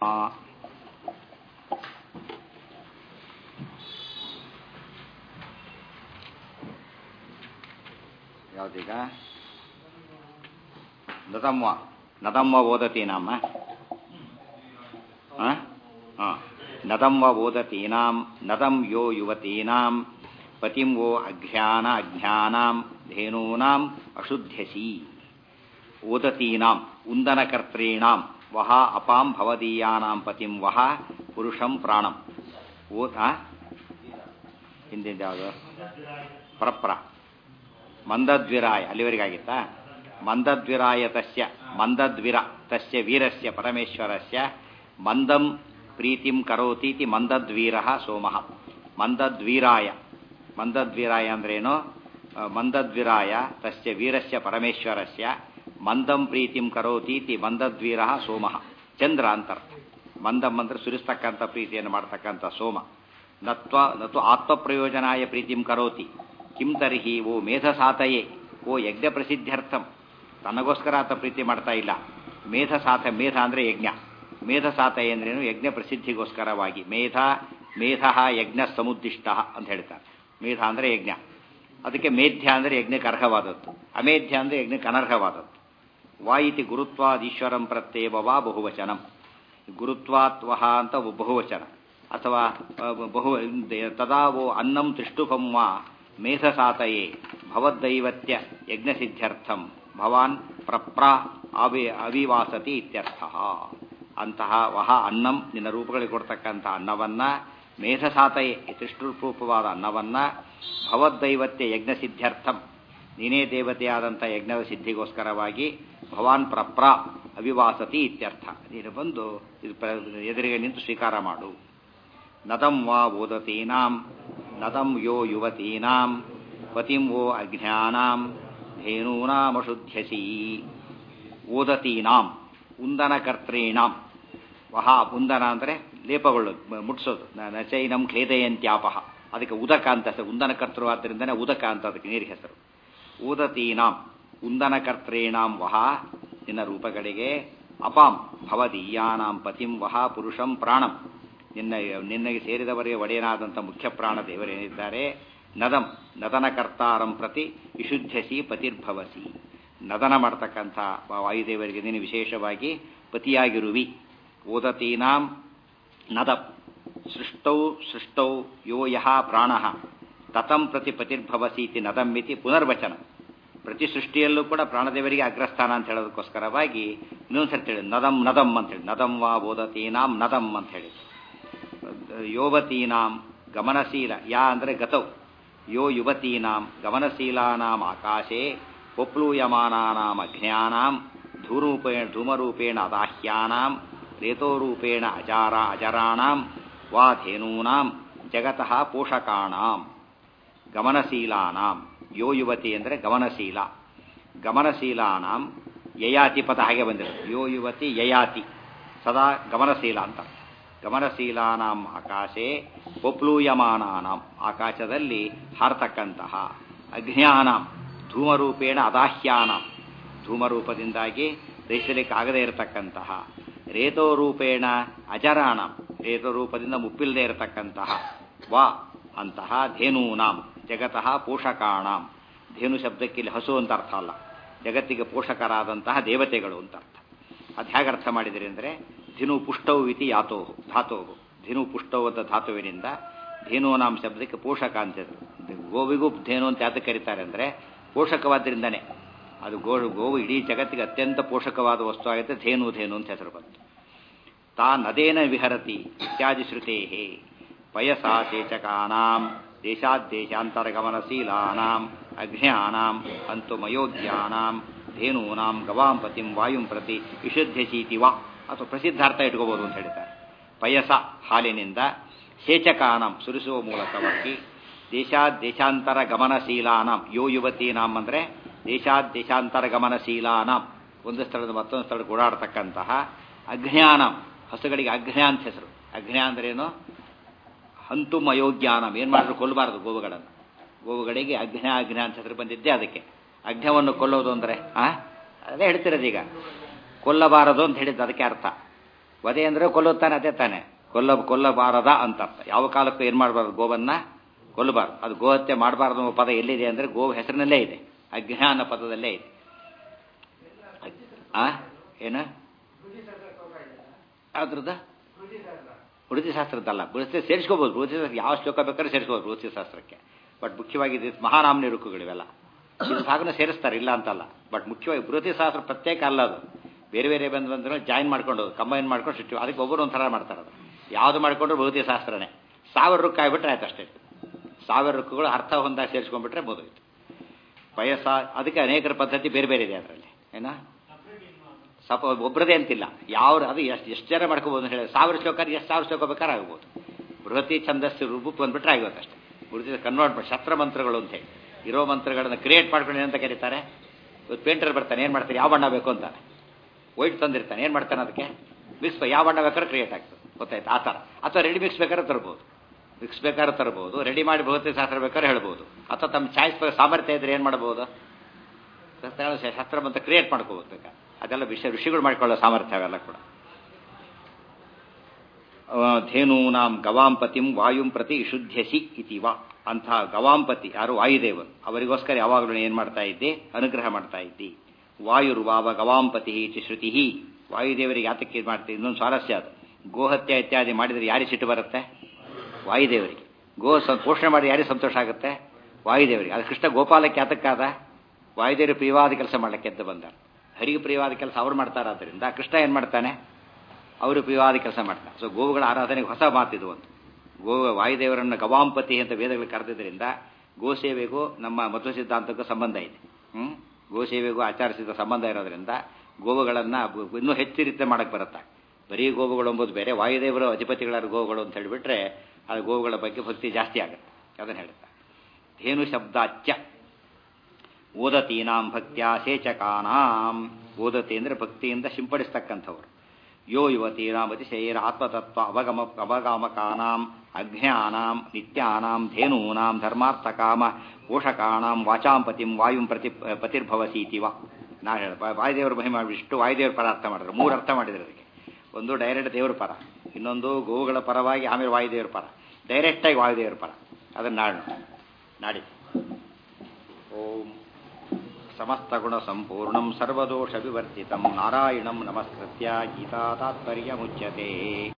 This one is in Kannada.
ಯಾವ್ದೀಗ ನತಮ್ವ ನತಮ್ವ ಓದತೀನಾಮ ಹಾಂ ನತಮ್ವ ಓದತೀನಾಂ ನತಂ ಯೋ ಯುವತೀನಾಂ ಪತಿಂ ವೋ ಅಜ್ಞಾನ ಅಜ್ಞಾನಾಂ ಧೇನೂನಾಂ ಅಶುದ್ಧ್ಯಸಿ ಓದತೀನಾಂ ಉಂದನಕರ್ತॄಣಾಂ ವಹ ಅಪಾಂ ಭವದೀಯಾನಾಂ ಪತಿಂ ವಹ ಪುರುಷಂ ಪ್ರಾಣಂ ಓದ ಹಿಂದಿಂದ ಯಾವುದು ಪ್ರಪ್ರ ಮಂದದ್ವಿರಾಯ ಅಲ್ಲಿವರೆಗಾಗಿತ್ತಾ ಮಂದದ್ವಿರಾಯ ತಸ್ಯ ಮಂದದ್ವಿರ ತಸ್ಯ ವೀರಸ್ಯ ಪರಮೇಶ್ವರಸ್ಯ ಮಂದಂ ಪ್ರೀತಿಂ ಕರೋತೀತಿ ಮಂದದ್ವೀರ ಸೋಮಃ ಮಂದದ್ವೀರಾಯ ಮಂದದ್ವೀರಾಯ ಅಂದ್ರೇನು ಮಂದದ್ವಿರಾಯ ತಸ್ಯ ವೀರಸ್ಯ ಪರಮೇಶ್ವರಸ್ಯ ಮಂದಂ ಪ್ರೀತಿಂ ಕರೋತೀತಿ ಮಂದದ್ವೀರ ಸೋಮಃ ಚಂದ್ರ ಅಂತರ್ಥ ಮಂದಂ ಅಂದ್ರೆ ಸುರಿಸ್ತಕ್ಕಂಥ ಪ್ರೀತಿಯನ್ನು ಮಾಡ್ತಕ್ಕಂಥ ಸೋಮ ನತ್ವ ನತು ಆತ್ಮಪ್ರಯೋಜನಾಯ ಪ್ರೀತಿಂ ಕರೋತಿ ಕಿಂ ತರ್ಹಿ ಓ ಮೇಧಸಾತಯೇ ಓ ಯಜ್ಞ ಪ್ರಸಿದ್ಧ್ಯರ್ಥಂ ತನಗೋಸ್ಕರ ಆತ ಪ್ರೀತಿ ಮಾಡ್ತಾ ಇಲ್ಲ ಮೇಧಸಾತ ಮೇಧ ಅಂದರೆ ಯಜ್ಞ ಮೇಧಸಾತಯ ಅಂದ್ರೇನು ಯಜ್ಞ ಪ್ರಸಿದ್ಧಿಗೋಸ್ಕರವಾಗಿ ಮೇಧ ಮೇಧ ಯಜ್ಞ ಸಮುದ್ದಿಷ್ಟ ಅಂತ ಹೇಳ್ತಾರೆ ಮೇಧ ಅಂದರೆ ಯಜ್ಞ ಅದಕ್ಕೆ ಮೇಧ್ಯ ಅಂದರೆ ಯಜ್ಞಕ್ಕೆ ಅರ್ಹವಾದದ್ದು ಅಮೇಧ್ಯ ಅಂದರೆ ಯಜ್ಞಕ್ಕೆ ಅನರ್ಹವಾದದ್ದು ವಾ ಇತಿ ಗುರುತ್ವಾದೀಶ್ವರಂ ಪ್ರತ್ಯೇವ ವಾ ಬಹುವಚನಂ ಗುರುತ್ವಾತ್ವಹ ಅಂತ ಬಹುವಚನ ಅಥವಾ ಬಹು ತದಾ ವೋ ಅನ್ನಂ ತಿಷ್ಟುಪಂ ವಾ ಮೇಧಸಾತಯೇ ಭವದ್ದೈವತ್ಯ ಯಜ್ಞಸಿದ್ಧ್ಯರ್ಥಂ ಭವಾನ್ ಪ್ರಪ್ರ ಅವಿ ಅವಿವಾಸತಿ ಇತ್ಯರ್ಥ ಅಂತಹ ವಹ ಅನ್ನಂ ನಿನ್ನ ರೂಪಗಳಿಗೆ ಕೊಡ್ತಕ್ಕಂಥ ಅನ್ನವನ್ನ ಮೇಧಸಾತಯೇ ತ್ರಿಷ್ಟುರೂಪವಾದ ಅನ್ನವನ್ನ ಭವದ್ದೈವತ್ಯ ಯಜ್ಞಸಿದ್ಧ್ಯರ್ಥಂ ನೀನೇ ದೇವತೆಯಾದಂಥ ಯಜ್ಞದ ಸಿದ್ಧಿಗೋಸ್ಕರವಾಗಿ ಭವಾನ್ ಪ್ರಪ್ರ ಅವಿವಾಸತಿ ಇತ್ಯರ್ಥ ನೀನು ಬಂದು ಇದು ಎದುರಿಗೆ ನಿಂತು ಸ್ವೀಕಾರ ಮಾಡು ನದಂ ವಾ ಓದತೀನಾಂ ನದಂ ಯೋ ಯುವತೀನಾಂ ಪತಿಂ ವೋ ಅಜ್ಞಾನಾಂ ಧೇನೂನಾಮಶುದ್ಧ್ಯಸಿ ಓದತೀನಾಂ ಉಂದನಕರ್ತॄಣಾಂ ವಹ ಉಂದನ ಅಂದರೆ ಲೇಪಗೊಳ್ಳೋದು ಮುಟ್ಸೋದು ನಚೈನಂ ಕ್ಲೇದಯಂತ್ಯಾಪಹ ಅದಕ್ಕೆ ಉದಕ ಅಂತ ಹೆಸರು ಉಂದನಕರ್ತೃ ಆದ್ದರಿಂದನೇ ಉದಕ ಅಂತ ಅದಕ್ಕೆ ನೀರು ಹೆಸರು ಊದತೀನಾಂ ಉಂದನಕರ್ತॄಣಾಂ ವಹ ನಿನ್ನ ರೂಪಗಳಿಗೆ ಅಪಾಂ ಭವದೀಯಾನಾಂ ಪತಿಂ ವಹ ಪುರುಷಂ ಪ್ರಾಣಂ ನಿನ್ನ ನಿನ್ನಗೆ ಸೇರಿದವರಿಗೆ ಒಡೆಯನಾದಂಥ ಮುಖ್ಯ ಪ್ರಾಣ ದೇವರೇನಿದ್ದಾರೆ ನದಂ ನದನಕರ್ತಾರಂ ಪ್ರತಿ ವಿಶುದ್ಧಸಿ ಪತಿರ್ಭವಸಿ ನದನ ಮಾಡ್ತಕ್ಕಂಥ ವಾಯುದೇವರಿಗೆ ನೀನು ವಿಶೇಷವಾಗಿ ಪತಿಯಾಗಿರುವಿ ಓದತೀನಾಂ ನದಂ ಸೃಷ್ಟೌ ಸೃಷ್ಟೌ ಯೋ ಯಹ ಪ್ರಾಣ ತತಂ ಪ್ರತಿ ಪತಿರ್ಭವಸೀತಿ ನದಂ ಮಿತಿ ಪುನರ್ವಚನ ಪ್ರತಿ ಸೃಷ್ಟಿಯಲ್ಲೂ ಕೂಡ ಪ್ರಾಣದೇವರಿಗೆ ಅಗ್ರಸ್ಥಾನ ಅಂತ ಹೇಳೋದಕ್ಕೋಸ್ಕರವಾಗಿ ಇನ್ನೊಂದ್ಸರಿ ಹೇಳಿ ನದಂ ನದಂ ಅಂತ ಹೇಳಿ ನದಂ ವಾ ಓದತೀನಾಂ ನದಂ ಅಂತ ಹೇಳಿ ಯೋವತೀನಾಂ ಗಮನಶೀಲ ಯಾ ಅಂದರೆ ಗತೌ ಯೋ ಯುವತೀನಾಂ ಗಮನಶೀಲಾನಾಂ ಆಕಾಶೆ ಒಪ್ಲೂಯಮಾನಾನಾಂ ಅಜ್ಞಾನಾಂ ಧೂರೂಪೇಣ ಧೂಮರೂಪೇಣ ಅದಾಹ್ಯಾನಾಂ ರೇತೋರೂಪೇಣ ಅಚಾರ ಅಜರಾಣಾಂ ವಾ ಧೇನೂನಾಂ ಜಗತಃ ಪೋಷಕಾಣಾಂ ಗಮನಶೀಲಾನಾಂ ಯೋ ಯುವತಿ ಅಂದರೆ ಗಮನಶೀಲ ಗಮನಶೀಲಾನಾಂ ಯಯಾತಿ ಪದ ಹಾಗೆ ಬಂದಿರೋದು ಯೋ ಯುವತಿ ಯಯಾತಿ ಸದಾ ಗಮನಶೀಲ ಅಂತ ಗಮನಶೀಲಾನಾಂ ಆಕಾಶೆ ಒಪ್ಲೂಯಮಾನಾನಾಂ ಆಕಾಶದಲ್ಲಿ ಹಾರತಕ್ಕಂತಹ ಅಜ್ಞಾನಾಂ ಧೂಮರೂಪೇಣ ಅದಾಹ್ಯಾನಾಂ ಧೂಮರೂಪದಿಂದಾಗಿ ದಹಿಸಲಿಕ್ಕಾಗದೇ ಇರತಕ್ಕಂತಹ ರೇತೋರೂಪೇಣ ಅಜರಾಣಂ ರೇತೋರೂಪದಿಂದ ಮುಪ್ಪಿಲ್ಲದೆ ಇರತಕ್ಕಂತಹ ವಾ ಅಂತಹ ಧೇನೂನಾಂ ಜಗತಃ ಪೋಷಕಾಣಾಂ ಧೇನು ಶಬ್ದಕ್ಕೆ ಇಲ್ಲಿ ಹಸು ಅಂತ ಅರ್ಥ ಅಲ್ಲ ಜಗತ್ತಿಗೆ ಪೋಷಕರಾದಂತಹ ದೇವತೆಗಳು ಅಂತ ಅರ್ಥ ಅದು ಹೇಗೆ ಅರ್ಥ ಮಾಡಿದಿರಿ ಅಂದರೆ ಧಿನು ಪುಷ್ಟೌ ಇತಿ ಯಾತೋ ಧಾತೋ ಧಿನು ಪುಷ್ಟೌ ಅಂತ ಧಾತುವಿನಿಂದ ಧೇನೂನಾಂ ಶಬ್ದಕ್ಕೆ ಪೋಷಕ ಅಂತ ಗೋವಿಗೂ ಧೇನು ಅಂತ ಯಾತಕ್ಕೆ ಕರೀತಾರೆ ಅಂದರೆ ಪೋಷಕವಾದ್ದರಿಂದನೇ ಅದು ಗೋ ಗೋವು ಇಡೀ ಜಗತ್ತಿಗೆ ಅತ್ಯಂತ ಪೋಷಕವಾದ ವಸ್ತು ಆಗುತ್ತೆ ಧೇನು ಧೇನು ಅಂತ ಹೆಸರು ಬಂತು ತಾ ನದೇನ ವಿಹರತಿ ಇತ್ಯಾದಿ ಶ್ರುತೇ ಪಯಸಾ ಚೇಚಕಾನಾಂ ದೇಶಾದ್ದೇಶಾಂತರಗಮನಶೀಲಾನಾಂ ಅಜ್ಞಾನಾಂ ಅಂತು ಮಯೋಗ್ಯಾನಾಂ ಧೇನೂನಾಂ ಗವಾಂ ಪತಿಂ ವಾಯುಂ ಪ್ರತಿ ವಿಶುದ್ಧಶೀತಿ ವಾ ಅಥವಾ ಪ್ರಸಿದ್ಧಾರ್ಥ ಇಟ್ಕೋಬಹುದು ಅಂತ ಹೇಳ್ತಾರೆ ಪಯಸ ಹಾಲಿನಿಂದ ಸೇಚಕಾನಾಂ ಸುರಿಸುವ ಮೂಲಕವಾಗಿ ದೇಶಾದ್ದೇಶಾಂತರ ಗಮನಶೀಲಾನಾಂ ಯೋ ಯುವತೀನಾಂ ಅಂದರೆ ದೇಶಾದ್ದೇಶಾಂತರ ಗಮನಶೀಲಾನಾಂ ಒಂದು ಸ್ಥಳದ ಮತ್ತೊಂದು ಸ್ಥಳಕ್ಕೆ ಓಡಾಡ್ತಕ್ಕಂತಹ ಅಜ್ಞಾನಂ ಹಸುಗಳಿಗೆ ಅಜ್ಞಾ ಅಂತ ಹೆಸರು ಅಜ್ಞಾ ಅಂದ್ರೇನು ಹಂತುಮ್ ಅಯೋಗ್ಯಾನಂ ಏನು ಮಾಡಿದ್ರು ಕೊಲ್ಲಬಾರದು ಗೋವುಗಳನ್ನು ಗೋವುಗಳಿಗೆ ಅಜ್ಞ ಅಜ್ಞ ಅಂತ ಹೆಸರು ಬಂದಿದ್ದೆ ಅದಕ್ಕೆ ಅಜ್ಞವನ್ನು ಕೊಲ್ಲೋದು ಅಂದರೆ ಆ ಅದೇ ಹೇಳ್ತಿರೋದು ಈಗ ಕೊಲ್ಲಬಾರದು ಅಂತ ಹೇಳಿದ್ದು ಅದಕ್ಕೆ ಅರ್ಥ ವಧೆ ಅಂದರೆ ಕೊಲ್ಲುತ್ತಾನೆ ಅದೇ ತಾನೆ ಕೊಲ್ಲ ಕೊಲ್ಲಬಾರದ ಅಂತ ಅರ್ಥ ಯಾವ ಕಾಲಕ್ಕೂ ಏನು ಮಾಡಬಾರ್ದು ಗೋವನ್ನ ಕೊಲ್ಲಬಾರ್ದು ಅದು ಗೋಹತ್ಯೆ ಮಾಡಬಾರ್ದು ಅನ್ನೋ ಪದ ಎಲ್ಲಿದೆ ಅಂದರೆ ಗೋ ಹೆಸರಿನಲ್ಲೇ ಇದೆ ಅಜ್ಞಾನ ಪದದಲ್ಲೇ ಇದೆ ಆ ಏನು ಯಾವ್ದ್ರದ ವೃತ್ತಿ ಶಾಸ್ತ್ರದ್ದಲ್ಲ ವೃತ್ತಿ ಸೇರಿಸ್ಕೋಬೋದು ವೃತ್ತಿ ಶಾಸ್ತ್ರ ಯಾವ ಶ್ಲೋಕ ಬೇಕಾದ್ರೆ ಸೇರಿಸ್ಕೋಬೋದು ವೃತ್ತಿ ಶಾಸ್ತ್ರಕ್ಕೆ ಬಟ್ ಮುಖ್ಯವಾಗಿ ಇದು ಮಹಾನಾಮನಿ ರುಕ್ಕುಗಳಿವೆಲ್ಲ ಇದು ಭಾಗನ ಸೇರಿಸ್ತಾರೆ ಇಲ್ಲ ಅಂತಲ್ಲ ಬಟ್ ಮುಖ್ಯವಾಗಿ ವೃತ್ತಿ ಶಾಸ್ತ್ರ ಪ್ರತ್ಯೇಕ ಅಲ್ಲ ಅದು ಬೇರೆ ಬೇರೆ ಬಂದು ಬಂದ್ರೆ ಜಾಯಿನ್ ಮಾಡ್ಕೊಂಡು ಕಂಬೈನ್ ಮಾಡ್ಕೊಂಡು ಸಿಟ್ಟು ಅದಕ್ಕೆ ಒಬ್ಬರು ಒಂಥರ ಮಾಡ್ತಾರೆ ಅದು ಯಾವುದು ಮಾಡಿಕೊಂಡ್ರು ವೃತ್ತಿ ಶಾಸ್ತ್ರನೇ ಸಾವಿರ ರುಕ್ಕ ಆಗ್ಬಿಟ್ರೆ ಆಯ್ತು ಅಷ್ಟೇ ಸಾವಿರ ರುಕ್ಕುಗಳು ಅರ್ಥ ಹೊಂದಾಗ ಸೇರಿಸ್ಕೊಂಡ್ಬಿಟ್ರೆ ಮುಗಿದೋಯ್ತು ವಯಸ್ಸ ಅದಕ್ಕೆ ಅನೇಕರ ಪದ್ಧತಿ ಬೇರೆ ಬೇರೆ ಇದೆ ಅದರಲ್ಲಿ ಏನ ಸ್ವಲ್ಪ ಒಬ್ಬರದೇ ಅಂತಿಲ್ಲ ಯಾವ ಅದು ಎಷ್ಟು ಎಷ್ಟು ಜನ ಮಾಡ್ಕೋಬೋದು ಅಂತ ಹೇಳಿ ಸಾವಿರ ಶ್ಲೋಕ ಎಷ್ಟು ಸಾವಿರ ಶ್ಲೋಕ ಬೇಕಾದ್ರೆ ಆಗ್ಬೋದು ಬೃಹತಿ ಛಂದಸ್ಸು ರೂಪ ಬಂದ್ಬಿಟ್ರೆ ಆಗಿರುತ್ತೆ ಅಷ್ಟೇ ಉಳಿದ ಕನ್ವರ್ಟ್ ಮಾಡಿ ಶಸ್ತ್ರ ಮಂತ್ರಗಳು ಅಂತ ಹೇಳಿ ಇರೋ ಮಂತ್ರಗಳನ್ನ ಕ್ರಿಯೇಟ್ ಮಾಡ್ಕೊಂಡು ಏನಂತ ಕರೀತಾರೆ ಇವತ್ತು ಪೇಂಟರ್ ಬರ್ತಾನೆ ಏನು ಮಾಡ್ತಾರೆ ಯಾವ ಬಣ್ಣ ಬೇಕು ಅಂತಾನೆ ವೈಟ್ ತಂದಿರ್ತಾನೆ ಏನು ಮಾಡ್ತಾನೆ ಅದಕ್ಕೆ ಮಿಕ್ಸ್ ಯಾವ ಬಣ್ಣ ಬೇಕಾದ್ರೆ ಕ್ರಿಯೇಟ್ ಆಗ್ತದೆ ಗೊತ್ತಾಯ್ತು ಆ ಥರ ಅಥವಾ ರೆಡಿ ಮಿಕ್ಸ್ ಬೇಕಾದ್ರೆ ತರ್ಬೋದು ಮಿಕ್ಸ್ ಬೇಕಾದ್ರೆ ತರ್ಬೋದು ರೆಡಿ ಮಾಡಿ ಬೃಹತಿ ಶಾಸ್ತ್ರ ಬೇಕಾದ್ರೆ ಹೇಳ್ಬೋದು ಅಥವಾ ತಮ್ಮ ಚಾಯ್ಸ್ ಸಾಮರ್ಥ್ಯ ಇದ್ರೆ ಏನು ಮಾಡ್ಬೋದು ಶಾಸ್ತ್ರ ಮಂತ್ರ ಕ್ರಿಯೇಟ್ ಮಾಡ್ಕೋಬೋದು ಬೇಕಾದ್ರೆ ಅದೆಲ್ಲ ವಿಷಯ ಋಷಿಗಳು ಮಾಡಿಕೊಳ್ಳೋ ಸಾಮರ್ಥ್ಯ ಅವೆಲ್ಲ ಕೂಡ ಧೇನೂನಾಂ ಗವಾಂಪತಿಂ ವಾಯುಂ ಪ್ರತಿ ಶುದ್ಧಸಿ ಇತಿವ ಅಂಥ ಗವಾಂಪತಿ ಯಾರು ವಾಯುದೇವರು ಅವರಿಗೋಸ್ಕರ ಯಾವಾಗಲೂ ಏನು ಮಾಡ್ತಾ ಇದ್ದೆ ಅನುಗ್ರಹ ಮಾಡ್ತಾ ಇದ್ದಿ ವಾಯುರ್ವಾವ ಗವಾಂಪತಿ ಇತಿ ಶ್ರುತಿ ವಾಯುದೇವರಿಗೆ ಯಾತಕ್ಕೆ ಇದು ಮಾಡ್ತೀವಿ ಇನ್ನೊಂದು ಸ್ವಾರಸ್ಯ ಅದು ಗೋಹತ್ಯೆ ಇತ್ಯಾದಿ ಮಾಡಿದರೆ ಯಾರಿಗೆ ಸಿಟ್ಟು ಬರುತ್ತೆ ವಾಯುದೇವರಿಗೆ ಗೋ ಪೋಷಣೆ ಮಾಡಿ ಯಾರಿಗೆ ಸಂತೋಷ ಆಗುತ್ತೆ ವಾಯುದೇವರಿಗೆ ಅದು ಕೃಷ್ಣ ಗೋಪಾಲಕ್ಕೆ ಯಾತಕ್ಕಾದ ವಾಯುದೇವರು ಪ್ರಿಯವಾದ ಕೆಲಸ ಮಾಡಲಿಕ್ಕೆ ಎದ್ದು ಬಂದಾರೆ ಹರಿಗೆ ಪ್ರಿಯವಾದ ಕೆಲಸ ಅವ್ರು ಮಾಡ್ತಾರಾದ್ರಿಂದ ಕೃಷ್ಣ ಏನು ಮಾಡ್ತಾನೆ ಅವರು ಪ್ರಿಯವಾದ ಕೆಲಸ ಮಾಡ್ತಾರೆ ಸೊ ಗೋವುಗಳ ಆರಾಧನೆಗೆ ಹೊಸ ಮಾತಿದು ಒಂದು ಗೋ ವಾಯುದೇವರನ್ನು ಗವಾಂಪತಿ ಅಂತ ವೇದಗಳು ಕರೆದಿದ್ದರಿಂದ ಗೋಸೇವೆಗೂ ನಮ್ಮ ಮಧ್ವ ಸಿದ್ಧಾಂತಕ್ಕೂ ಸಂಬಂಧ ಇದೆ ಹ್ಞೂ ಗೋಸೇವೆಗೂ ಆಚರಿಸಿದ ಸಂಬಂಧ ಇರೋದ್ರಿಂದ ಗೋವುಗಳನ್ನು ಇನ್ನೂ ಹೆಚ್ಚು ರೀತಿ ಮಾಡಕ್ಕೆ ಬರುತ್ತೆ ಬರೀ ಗೋವುಗಳು ಎಂಬುದು ಬೇರೆ ವಾಯುದೇವರು ಅಧಿಪತಿಗಳ ಗೋವುಗಳು ಅಂತ ಹೇಳಿಬಿಟ್ರೆ ಅದು ಗೋವುಗಳ ಬಗ್ಗೆ ಭಕ್ತಿ ಜಾಸ್ತಿ ಆಗುತ್ತೆ ಅದನ್ನು ಹೇಳುತ್ತೆ ಧೇನು ಶಬ್ದಾಚ್ಯ ಓದತೀನಾಂ ಭಕ್ತ್ಯ ಸೇಚಕಾನಾಂ ಓದತಿ ಅಂದರೆ ಭಕ್ತಿಯಿಂದ ಸಿಂಪಡಿಸ್ತಕ್ಕಂಥವ್ರು ಯೋ ಯುವತೀನಾಂ ಅತಿಶಯರ ಆತ್ಮತತ್ವ ಅವಗಮ ಅವಗಾಮಕಾನಾಂ ಅಜ್ಞಾನಾಂ ನಿತ್ಯಾನಾಂ ಧೇನೂನಾಂ ಧರ್ಮಾರ್ಥಕಾಮ ಪೋಷಕಾಣಾಂ ವಾಚಾಂಪತಿಂ ವಾಯುಂ ಪ್ರತಿ ಪತಿರ್ಭವಸೀತಿವ ನಾ ಹೇಳ ವಾಯುದೇವರ ಮಹಿಮೆ ಇಷ್ಟು ವಾಯುದೇವರ ಪರ ಅರ್ಥ ಮಾಡಿದ್ರು ಮೂರು ಅರ್ಥ ಮಾಡಿದ್ರು ಅದಕ್ಕೆ ಒಂದು ಡೈರೆಕ್ಟ್ ದೇವರ ಪರ ಇನ್ನೊಂದು ಗೋವುಗಳ ಪರವಾಗಿ ಆಮೇಲೆ ವಾಯುದೇವರ ಪರ ಡೈರೆಕ್ಟಾಗಿ ವಾಯುದೇವರ ಪರ ಅದನ್ನು ನಾಡು ನಾಡಿ ಓಂ ಸಮಸ್ತಗುಣ ಸಂಪೂರ್ಣಂ ಸರ್ವದೋಷ ವಿವರ್ಜಿತಂ ನಾರಾಯಣಂ ನಮಸ್ಕೃತ್ಯ ಗೀತಾ ತಾತ್ಪರ್ಯಮುಚ್ಯತೆ